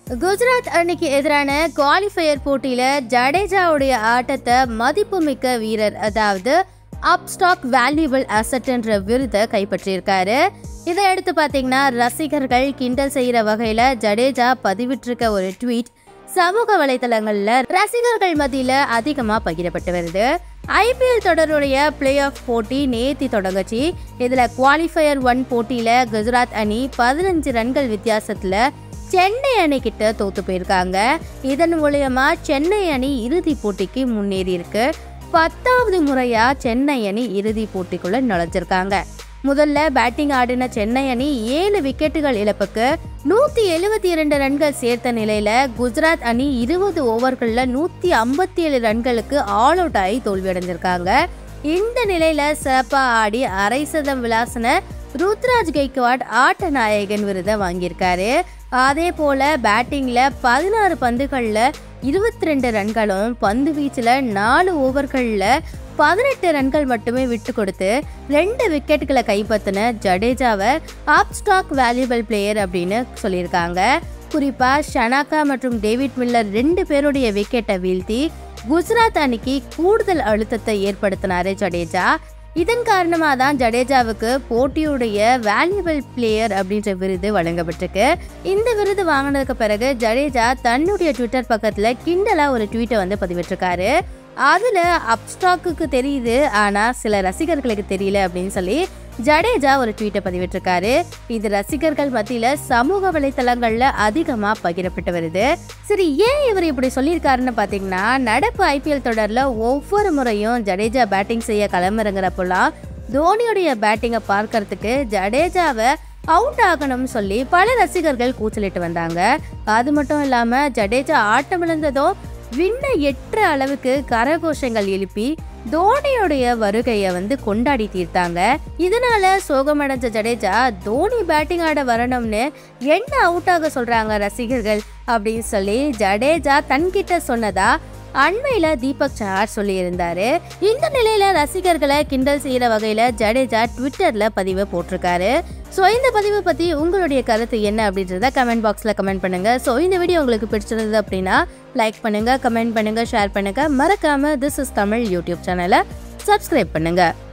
குஜராத் அணிக்கு எதிரான குவாலிஃபயர் போட்டியில ஜடேஜாவுடைய ஆட்டத்தை மதிப்புமிக்க வீரர் அதாவது அப்ஸ்டாக் வேல்யூபிள் அசட்ன்ற விருதை கைப்பற்றியிருக்காரு இதை எடுத்து பார்த்தீங்கன்னா ரசிகர்கள் கிண்டல் செய்யற வகையில ஜடேஜா பதிவிட்டிருக்க ஒரு ட்வீட் சமூக வலைதளங்கள்ல ரசிகர்கள் மத்தியில அதிகமா பகிரப்பட்டு வருது ஐபிஎல் தொடருடைய பிளே ஆஃப் போட்டி நேத்தி தொடங்குச்சு இதுல குவாலிஃபயர் ஒன் போட்டியில குஜராத் அணி பதினஞ்சு ரன்கள் வித்தியாசத்துல சென்னை அணி கிட்ட தோத்து போயிருக்காங்க இதன் மூலியமா சென்னை அணி இறுதி போட்டிக்கு முன்னேறி இருக்கு பத்தாவது முறையா சென்னை அணி இறுதி போட்டிக்குள்ள நுழைஞ்சிருக்காங்க முதல்ல பேட்டிங் ஆடின சென்னை அணி ஏழு விக்கெட்டுகள் இழப்புக்கு நூத்தி எழுபத்தி இரண்டு ரன்கள் சேர்த்த நிலையில குஜராத் அணி இருபது ஓவர்கள்ல நூத்தி ஐம்பத்தி ஏழு ரன்களுக்கு ஆல் அவுட் ஆகி தோல்வியடைஞ்சிருக்காங்க இந்த நிலையில சிறப்பா ஆடி அரை சதம் விளாசன ருத்ராஜ் கெய்க்வாட் ஆட்ட நாயகன் விருதை வாங்கியிருக்காரு அதே போல பேட்டிங்ல பதினாறு பந்துகள்ல இருபத்தி ரெண்டு ரன்களும் பந்து வீச்சுல நாலு ஓவர்கள்ல பதினெட்டு ரன்கள் மட்டுமே விட்டு கொடுத்து ரெண்டு விக்கெட்டுகளை கைப்பற்றின ஜடேஜாவை ஆப்ஸ்டாக் வேல்யூபிள் பிளேயர் அப்படின்னு சொல்லியிருக்காங்க குறிப்பா ஷனாக்கா மற்றும் டேவிட் மில்லர் ரெண்டு பேருடைய விக்கெட்டை வீழ்த்தி குஜராத் அணிக்கு கூடுதல் அழுத்தத்தை ஏற்படுத்தினாரு ஜடேஜா இதன் காரணமாக தான் ஜடேஜாவுக்கு போட்டியுடைய வேல்யூபிள் பிளேயர் அப்படின்ற விருது வழங்கப்பட்டிருக்கு இந்த விருது வாங்கினதுக்கு பிறகு ஜடேஜா தன்னுடைய ட்விட்டர் பக்கத்தில் கிண்டலாக ஒரு ட்வீட்டை வந்து பதிவிட்டிருக்காரு அதில் அப்ஸ்டாக்குக்கு தெரியுது ஆனால் சில ரசிகர்களுக்கு தெரியல அப்படின்னு சொல்லி ஜடேஜா ஒரு ட்வீட்டை பதிவிட்டிருக்காரு இது ரசிகர்கள் மத்தியில சமூக வலைத்தளங்கள்ல அதிகமா பகிரப்பட்டு வருது சரி ஏன் இவர் இப்படி சொல்லியிருக்காருன்னு பாத்தீங்கன்னா நடப்பு ஐபிஎல் தொடர்ல ஒவ்வொரு முறையும் ஜடேஜா பேட்டிங் செய்ய களமிறங்குறப்பெல்லாம் தோனியுடைய பேட்டிங்கை பார்க்கறதுக்கு ஜடேஜாவை அவுட் ஆகணும்னு சொல்லி பல ரசிகர்கள் கூச்சலிட்டு வந்தாங்க அது மட்டும் இல்லாம ஜடேஜா ஆட்டமிழந்ததும் விண்ண எட்டுற அளவுக்கு கரகோஷங்கள் எழுப்பி தோனியோடைய வருகையை வந்து கொண்டாடி தீர்த்தாங்க இதனால சோகமடைஞ்ச ஜடேஜா தோனி பேட்டிங் ஆட வரணும்னு என்ன அவுட் ஆக சொல்றாங்க ரசிகர்கள் அப்படின்னு சொல்லி ஜடேஜா தன்கிட்ட சொன்னதா அண்மையில தீபக் சஹார் சொல்லியிருந்தாரு இந்த நிலையில ரசிகர்களை கிண்டல் செய்யற வகையில ஜடேஜா ட்விட்டர்ல பதிவு போட்டிருக்காரு ஸோ இந்த பதிவை பத்தி உங்களுடைய கருத்து என்ன அப்படின்றத கமெண்ட் பாக்ஸ்ல கமெண்ட் பண்ணுங்க ஸோ இந்த வீடியோ உங்களுக்கு பிடிச்சிருந்தது அப்படின்னா லைக் பண்ணுங்க கமெண்ட் பண்ணுங்க ஷேர் பண்ணுங்க மறக்காம திஸ் இஸ் தமிழ் யூடியூப் சேனலை சப்ஸ்கிரைப் பண்ணுங்க